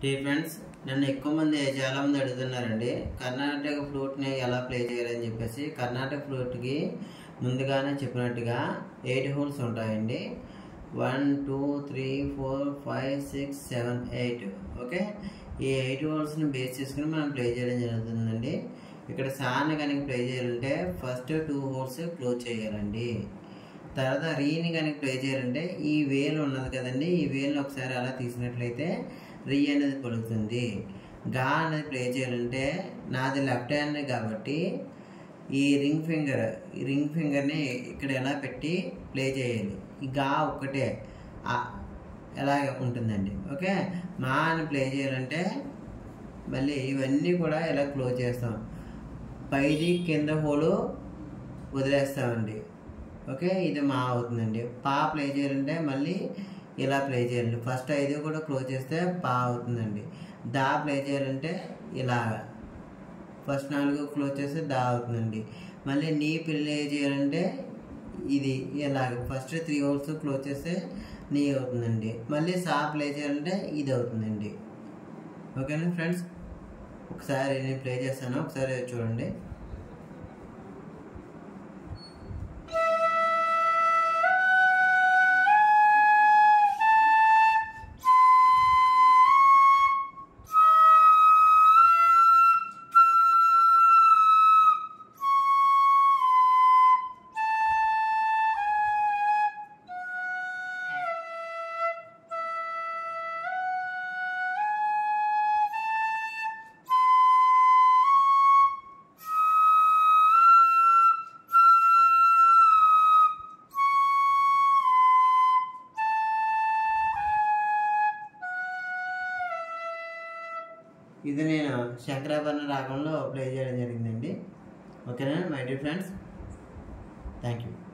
tea friends నన్ను ఎక్కువ మంది చాలా మంది అడుగుతున్నారండి కర్ణాటక ఫ్లూట్ని ఎలా ప్లే చేయాలని చెప్పేసి కర్ణాటక ఫ్లూట్కి ముందుగానే చెప్పినట్టుగా ఎయిట్ హోల్స్ ఉంటాయండి one two three four five six seven eight okay ఈ ఎయిట్ హోల్స్ని బేస్ చేసుకుని మనం ప్లే చేయడం జరుగుతుందండి ఇక్కడ సాన్ కనుక ప్లే చేయాలంటే ఫస్ట్ టూ హోల్స్ క్లోజ్ చేయాలండి తర్వాత రీని కనుక ప్లే చేయాలంటే ఈ వేలు ఉన్నది కదండి ఈ వేలు ఒకసారి అలా తీసినట్లయితే రీ అనేది పలుకుతుంది గా అనేది ప్లే చేయాలంటే నాది లెఫ్ట్ హ్యాండ్ కాబట్టి ఈ రింగ్ ఫింగర్ ఈ రింగ్ ఫింగర్ని ఇక్కడ ఎలా పెట్టి ప్లే చేయాలి ఈ గా ఒక్కటే ఆ- ఎలా ఉంటుందండి ఓకే మా అని ప్లే చేయాలంటే మళ్ళీ ఇవన్నీ కూడా ఇలా క్లోజ్ చేస్తాం పైది కింద హోలు వదిలేస్తామండి ఓకే ఇది మా అవుతుందండి పా ప్లే చేయాలంటే మళ్ళీ ఇలా ప్లే చేయాలండి ఫస్ట్ ఐదు కూడా క్లోజ్ చేస్తే పా అవుతుందండి దా ప్లే చేయాలంటే ఇలాగా ఫస్ట్ నాలుగు క్లోజ్ చేస్తే దా అవుతుందండి మళ్ళీ నీ ప్లే చేయాలంటే ఇది ఇలాగ ఫస్ట్ త్రీ హోల్స్ క్లోజ్ చేస్తే నీ అవుతుందండి మళ్ళీ సా ప్లే చేయాలంటే ఇది అవుతుందండి ఓకేనా ఫ్రెండ్స్ ఒకసారి నేను ప్లే చేస్తాను ఒకసారి చూడండి ఇది నేను శంకరాభరణ రాగంలో ప్లే చేయడం జరిగిందండి ఓకేనా my dear friends thank you